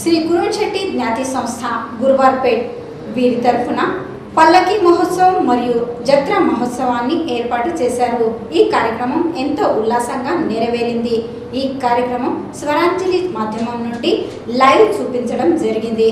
శ్రీ కురుంశెట్టి జ్ఞాతి సంస్థ గురువార్పేట్ వీరి తరఫున పల్లకి మహోత్సవం మరియు జత్ర మహోత్సవాన్ని ఏర్పాటు చేశారు ఈ కార్యక్రమం ఎంతో ఉల్లాసంగా నెరవేరింది ఈ కార్యక్రమం స్వరాంజలి మాధ్యమం నుండి లైవ్ చూపించడం జరిగింది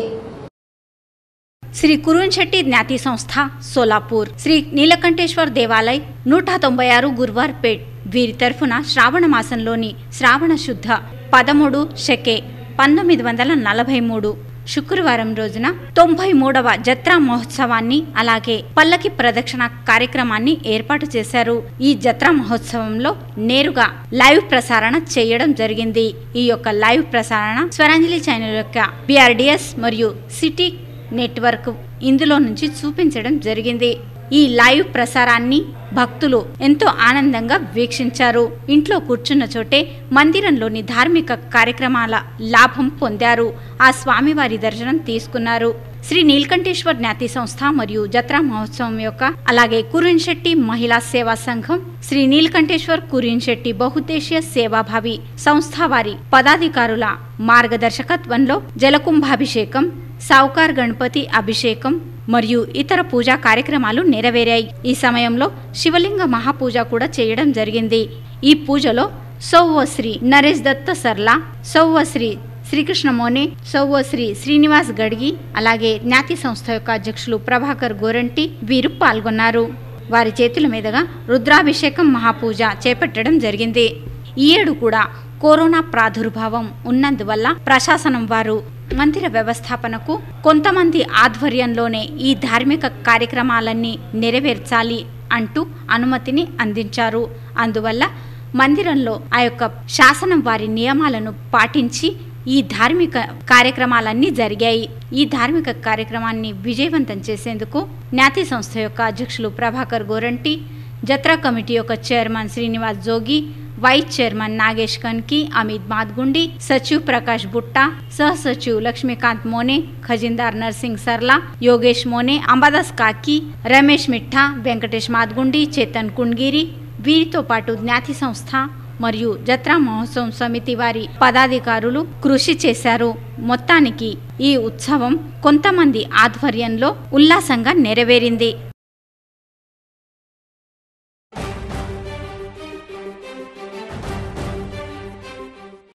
శ్రీ కురుంశెట్టి జ్ఞాతి సంస్థ సోలాపూర్ శ్రీ నీలకంఠేశ్వర్ దేవాలయ్ నూట తొంభై ఆరు గుర్వార్పేట్ వీరి తరఫున శ్రావణ మాసంలోని శ్రావణ శుద్ధ పదమూడు షెకే పంతొమ్మిది వందల నలభై మూడు శుక్రవారం రోజున తొంభై మూడవ జత్రా మహోత్సవాన్ని అలాగే పల్లకి ప్రదక్షిణ కార్యక్రమాన్ని ఏర్పాటు చేశారు ఈ జత్రా మహోత్సవంలో నేరుగా లైవ్ ప్రసారణ చేయడం జరిగింది ఈ యొక్క లైవ్ ప్రసారణ స్వరాంజలి ఛానల్ యొక్క బిఆర్డిఎస్ మరియు సిటీ నెట్వర్క్ ఇందులో నుంచి చూపించడం జరిగింది ఈ లైవ్ ప్రసారాన్ని భక్తులు ఎంతో ఆనందంగా వీక్షించారు ఇంట్లో కూర్చున్న చోటే మందిరంలోని ధార్మిక కార్యక్రమాల లాభం పొందారు ఆ స్వామివారి దర్శనం తీసుకున్నారు శ్రీ నీలకంఠేశ్వర్ జ్ఞాతి సంస్థ మరియు జత్రా మహోత్సవం యొక్క అలాగే కురిన్శెట్టి మహిళా సేవా సంఘం శ్రీ నీలకంఠేశ్వర్ కురిన్శెట్టి బహుద్దేశీయ సేవాభావి సంస్థ వారి పదాధికారుల మార్గదర్శకత్వంలో జలకుంభాభిషేకం సావుకార్ గణపతి అభిషేకం మరియు ఇతర పూజా కార్యక్రమాలు నెరవేరాయి ఈ సమయంలో శివలింగ మహాపూజ కూడా చేయడం జరిగింది ఈ పూజలో సౌవశ్రీ నరేష్ దత్త సర్లా సౌవశ్రీ శ్రీకృష్ణ మోనే సౌవశ్రీ శ్రీనివాస్ గడ్గి అలాగే జ్ఞాతి సంస్థ యొక్క అధ్యక్షులు ప్రభాకర్ గోరంటి వీరు పాల్గొన్నారు వారి చేతుల మీదుగా రుద్రాభిషేకం మహాపూజ చేపట్టడం జరిగింది ఈ ఏడు కూడా కరోనా ప్రాదుర్భావం ఉన్నందువల్ల ప్రశాసనం వారు మందిర వ్యవస్థాపనకు కొంతమంది ఆధ్వర్యంలోనే ఈ ధార్మిక కార్యక్రమాలన్నీ నెరవేర్చాలి అంటూ అనుమతిని అందించారు అందువల్ల మందిరంలో ఆ యొక్క శాసనం వారి నియమాలను పాటించి ఈ ధార్మిక కార్యక్రమాలన్నీ జరిగాయి ఈ ధార్మిక కార్యక్రమాన్ని విజయవంతం చేసేందుకు జ్ఞాతి సంస్థ యొక్క అధ్యక్షులు ప్రభాకర్ గోరంటి జత్రా కమిటీ యొక్క chairman Srinivas Jogi vice chairman Nagesh Kanki Amit Madgundi సచివ్ ప్రకాష్ బుట్టా సహ సచివ్ లక్ష్మీకాంత్ మోనే ఖజిందార్ నర్సింగ్ సర్లా యోగేష్ మోనే అంబాదాస్ కాకి రమేష్ మిఠా వెంకటేష్ మాద్గుండి చేతన్ కుండ్గిరి వీరితో పాటు జ్ఞాతి సంస్థ మరియు జత్రా మహోత్సవం సమితి వారి పదాధికారులు కృషి చేశారు మొత్తానికి ఈ ఉత్సవం కొంతమంది ఆధ్వర్యంలో ఉల్లాసంగా నెరవేరింది